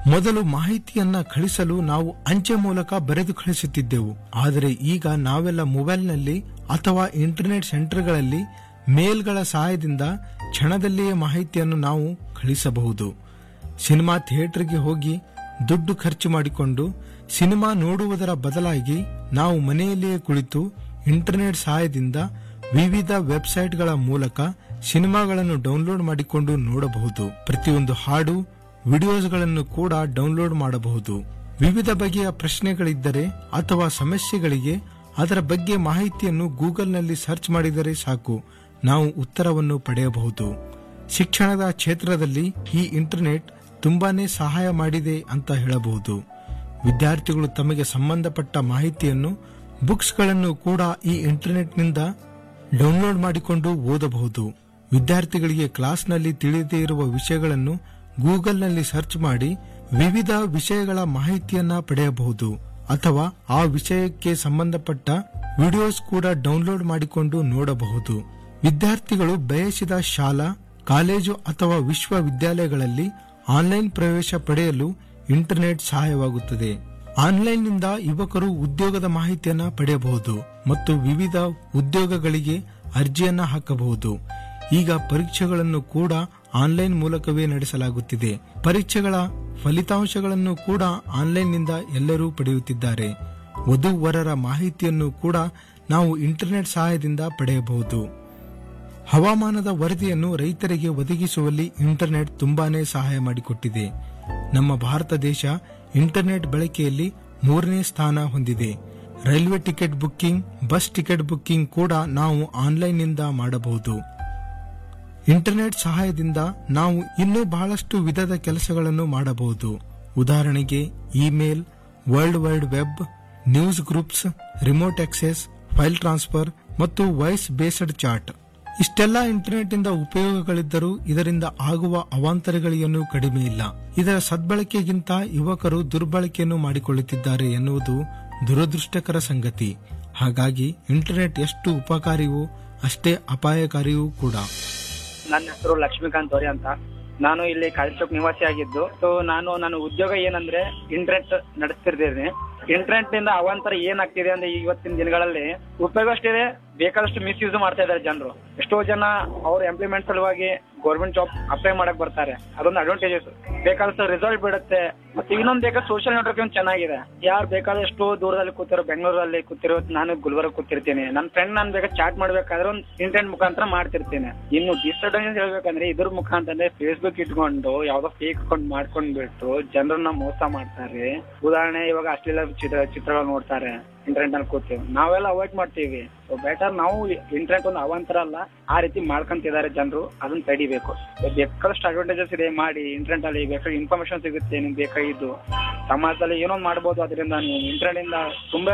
ಮೊದಲು ಮಾಹಿತಿಯನ್ನ ಕಳಿಸಲು ನಾವು ಅಂಚೆ ಮೂಲಕ ಬರೆದು ಕಳಿಸುತ್ತಿದ್ದೆವು ಆದರೆ ಈಗ ನಾವೆಲ್ಲ ಮೊಬೈಲ್ನಲ್ಲಿ ಅಥವಾ ಇಂಟರ್ನೆಟ್ ಸೆಂಟರ್ಗಳಲ್ಲಿ ಮೇಲ್ಗಳ ಸಹಾಯದಿಂದ ಕ್ಷಣದಲ್ಲಿಯೇ ಮಾಹಿತಿಯನ್ನು ನಾವು ಕಳಿಸಬಹುದು ಸಿನಿಮಾ ಥಿಯೇಟರ್ಗೆ ಹೋಗಿ ದುಡ್ಡು ಖರ್ಚು ಮಾಡಿಕೊಂಡು ಸಿನಿಮಾ ನೋಡುವುದರ ಬದಲಾಗಿ ನಾವು ಮನೆಯಲ್ಲಿಯೇ ಕುಳಿತು ಇಂಟರ್ನೆಟ್ ಸಹಾಯದಿಂದ ವಿವಿಧ ವೆಬ್ಸೈಟ್ಗಳ ಮೂಲಕ ಸಿನಿಮಾಗಳನ್ನು ಡೌನ್ಲೋಡ್ ಮಾಡಿಕೊಂಡು ನೋಡಬಹುದು ಪ್ರತಿಯೊಂದು ಹಾಡು ವಿಡಿಯೋಸ್ಗಳನ್ನು ಕೂಡ ಡೌನ್ಲೋಡ್ ಮಾಡಬಹುದು ವಿವಿಧ ಬಗೆಯ ಪ್ರಶ್ನೆಗಳಿದ್ದರೆ ಅಥವಾ ಸಮಸ್ಯೆಗಳಿಗೆ ಅದರ ಬಗ್ಗೆ ಮಾಹಿತಿಯನ್ನು ಗೂಗಲ್ನಲ್ಲಿ ಸರ್ಚ್ ಮಾಡಿದರೆ ಸಾಕು ನಾವು ಉತ್ತರವನ್ನು ಪಡೆಯಬಹುದು ಶಿಕ್ಷಣದ ಕ್ಷೇತ್ರದಲ್ಲಿ ಈ ಇಂಟರ್ನೆಟ್ ತುಂಬಾನೇ ಸಹಾಯ ಮಾಡಿದೆ ಅಂತ ಹೇಳಬಹುದು ವಿದ್ಯಾರ್ಥಿಗಳು ತಮಗೆ ಸಂಬಂಧಪಟ್ಟ ಮಾಹಿತಿಯನ್ನು ಬುಕ್ಸ್ಗಳನ್ನು ಕೂಡ ಈ ಇಂಟರ್ನೆಟ್ನಿಂದ ಡೌನ್ಲೋಡ್ ಮಾಡಿಕೊಂಡು ಓದಬಹುದು ವಿದ್ಯಾರ್ಥಿಗಳಿಗೆ ಕ್ಲಾಸ್ನಲ್ಲಿ ತಿಳಿದೇ ಇರುವ ವಿಷಯಗಳನ್ನು ಗೂಗಲ್ನಲ್ಲಿ ಸರ್ಚ್ ಮಾಡಿ ವಿವಿಧ ವಿಷಯಗಳ ಮಾಹಿತಿಯನ್ನ ಪಡೆಯಬಹುದು ಅಥವಾ ಆ ವಿಷಯಕ್ಕೆ ಸಂಬಂಧಪಟ್ಟ ವಿಡಿಯೋಸ್ ಕೂಡ ಡೌನ್ಲೋಡ್ ಮಾಡಿಕೊಂಡು ನೋಡಬಹುದು ವಿದ್ಯಾರ್ಥಿಗಳು ಬಯಸಿದ ಶಾಲಾ ಕಾಲೇಜು ಅಥವಾ ವಿಶ್ವವಿದ್ಯಾಲಯಗಳಲ್ಲಿ ಆನ್ಲೈನ್ ಪ್ರವೇಶ ಪಡೆಯಲು ಇಂಟರ್ನೆಟ್ ಸಹಾಯವಾಗುತ್ತದೆ ಆನ್ಲೈನ್ನಿಂದ ಯುವಕರು ಉದ್ಯೋಗದ ಮಾಹಿತಿಯನ್ನ ಪಡೆಯಬಹುದು ಮತ್ತು ವಿವಿಧ ಉದ್ಯೋಗಗಳಿಗೆ ಅರ್ಜಿಯನ್ನ ಹಾಕಬಹುದು ಈಗ ಪರೀಕ್ಷೆಗಳನ್ನು ಕೂಡ ಆನ್ಲೈನ್ ಮೂಲಕವೇ ನಡೆಸಲಾಗುತ್ತಿದೆ ಪರೀಕ್ಷೆಗಳ ಫಲಿತಾಂಶಗಳನ್ನು ಕೂಡ ಆನ್ಲೈನ್ನಿಂದ ಎಲ್ಲರೂ ಪಡೆಯುತ್ತಿದ್ದಾರೆ ವಧು ವರರ ಮಾಹಿತಿಯನ್ನು ಕೂಡ ನಾವು ಇಂಟರ್ನೆಟ್ ಸಹಾಯದಿಂದ ಪಡೆಯಬಹುದು ಹವಾಮಾನದ ವರದಿಯನ್ನು ರೈತರಿಗೆ ಒದಗಿಸುವಲ್ಲಿ ಇಂಟರ್ನೆಟ್ ತುಂಬಾನೇ ಸಹಾಯ ಮಾಡಿಕೊಟ್ಟಿದೆ ನಮ್ಮ ಭಾರತ ದೇಶ ಇಂಟರ್ನೆಟ್ ಬಳಕೆಯಲ್ಲಿ ಮೂರನೇ ಸ್ಥಾನ ಹೊಂದಿದೆ railway ticket booking bus ticket booking ಕೂಡ ನಾವು ಆನ್ಲೈನ್ನಿಂದ ಮಾಡಬಹುದು ಇಂಟರ್ನೆಟ್ ಸಹಾಯದಿಂದ ನಾವು ಇನ್ನೂ ಬಹಳಷ್ಟು ವಿಧದ ಕೆಲಸಗಳನ್ನು ಮಾಡಬಹುದು ಉದಾಹರಣೆಗೆ email world wide web news groups remote access file transfer ಮತ್ತು ವಾಯ್ಸ್ ಬೇಸ್ಡ್ ಚಾಟ್ ಇಷ್ಟೆಲ್ಲ ಇಂಟರ್ನೆಟ್ ಇಂದ ಉಪಯೋಗಗಳಿದ್ದರೂ ಇದರಿಂದ ಆಗುವ ಅವಾಂತರಗಳೇನೂ ಕಡಿಮೆ ಇಲ್ಲ ಇದರ ಸದ್ಬಳಕೆಗಿಂತ ಯುವಕರು ದುರ್ಬಳಕೆಯನ್ನು ಮಾಡಿಕೊಳ್ಳುತ್ತಿದ್ದಾರೆ ಎನ್ನುವುದು ದುರದೃಷ್ಟಕರ ಸಂಗತಿ ಹಾಗಾಗಿ ಇಂಟರ್ನೆಟ್ ಎಷ್ಟು ಉಪಕಾರಿಯೋ ಅಷ್ಟೇ ಅಪಾಯಕಾರಿಯೂ ಕೂಡ ನನ್ನ ಹೆಸರು ಲಕ್ಷ್ಮೀಕಾಂತ್ ಅವರಿ ಅಂತ ನಾನು ಇಲ್ಲಿ ಕಾಳಿಚೌಕ್ ನಿವಾಸಿ ಆಗಿದ್ದು ಸೊ ನಾನು ನನ್ನ ಉದ್ಯೋಗ ಏನಂದ್ರೆ ಇಂಟರ್ನೆಟ್ ನಡೆಸ್ತಿರ್ತೀನಿ ಇಂಟರ್ನೆಟ್ ನಿಂದ ಅವಾಂತರ ಏನಾಗ್ತಿದೆ ಅಂದ್ರೆ ಇವತ್ತಿನ ದಿನಗಳಲ್ಲಿ ಉಪಯೋಗ ಅಷ್ಟಿದೆ ಬೇಕಾದಷ್ಟು ಮಿಸ್ಯೂಸ್ ಮಾಡ್ತಾ ಇದ್ದಾರೆ ಜನರು ಎಷ್ಟೋ ಜನ ಅವ್ರ ಎಂಪ್ಲಾಯ್ಮೆಂಟ್ ಸಲುವಾಗಿ ಗೌರ್ಮೆಂಟ್ ಜಾಬ್ ಅಪ್ಲೈ ಮಾಡಕ್ ಬರ್ತಾರೆ ಅದೊಂದು ಅಡ್ವಾಂಟೇಜಸ್ ಬೇಕಾದಷ್ಟು ರಿಸಲ್ಟ್ ಬಿಡುತ್ತೆ ಮತ್ತೆ ಇನ್ನೊಂದು ಬೇಕಾದ ಸೋಷಿಯಲ್ ನೆಟ್ವರ್ಕ್ ಒಂದು ಚೆನ್ನಾಗಿದೆ ಯಾರು ಬೇಕಾದಷ್ಟು ದೂರದಲ್ಲಿ ಕೂತಿರೋ ಬೆಂಗಳೂರಲ್ಲಿ ಕೂತಿರೋ ನಾನು ಗುಲ್ಬರ್ಗ ಕೂತಿರ್ತೀನಿ ನನ್ನ ಫ್ರೆಂಡ್ ನಾನು ಬೇಕಾದ್ರೆ ಚಾಟ್ ಮಾಡ್ಬೇಕಾದ್ರೆ ಒಂದು ಇಂಟರ್ನೆಟ್ ಮುಖಾಂತರ ಮಾಡ್ತಿರ್ತೀನಿ ಇನ್ನು ಡಿಸ್ಅಡ್ವಾಂಟೇಜ್ ಹೇಳ್ಬೇಕಂದ್ರೆ ಇದ್ರ ಮುಖಾಂತರ ಫೇಸ್ಬುಕ್ ಇಟ್ಕೊಂಡು ಯಾವ್ದೋ ಫೇಕ್ ಅಕೌಂಟ್ ಮಾಡ್ಕೊಂಡ್ಬಿಟ್ಟು ಜನರನ್ನ ಮೋಸ ಮಾಡ್ತಾರೆ ಉದಾಹರಣೆ ಇವಾಗ ಅಶ್ಲೀಲ ಚಿತ್ರ ಚಿತ್ರಗಳು ನೋಡ್ತಾರೆ ಇಂಟರ್ನೆಟ್ ಅಲ್ಲಿ ಕೂತು ನಾವೆಲ್ಲ ಅವಾಯ್ಡ್ ಮಾಡ್ತೀವಿ ಸೊ ಬೆಟರ್ ನಾವು ಇಂಟರ್ನೆಟ್ ಒಂದು ಅವಾಂತರ ಅಲ್ಲ ಆ ರೀತಿ ಮಾಡ್ಕೊಂತಿದ್ದಾರೆ ಜನರು ಅದನ್ನ ತಡಿಬೇಕು So ಬೇಕಾದಷ್ಟು ಅಡ್ವಾಂಟೇಜಸ್ ಇದೆ ಮಾಡಿ ಇಂಟರ್ನೆಟ್ ಅಲ್ಲಿ ಬೇಕಾದ ಇನ್ಫಾರ್ಮೇಶನ್ ಸಿಗುತ್ತೆ ನಿಮ್ಗೆ ಬೇಕಾಗಿದ್ದು ಸಮಾಜದಲ್ಲಿ ಏನೋ ಮಾಡ್ಬೋದು ಅದರಿಂದ ನೀವು ಇಂಟರ್ನೆಟ್ ಇಂದ ತುಂಬಾ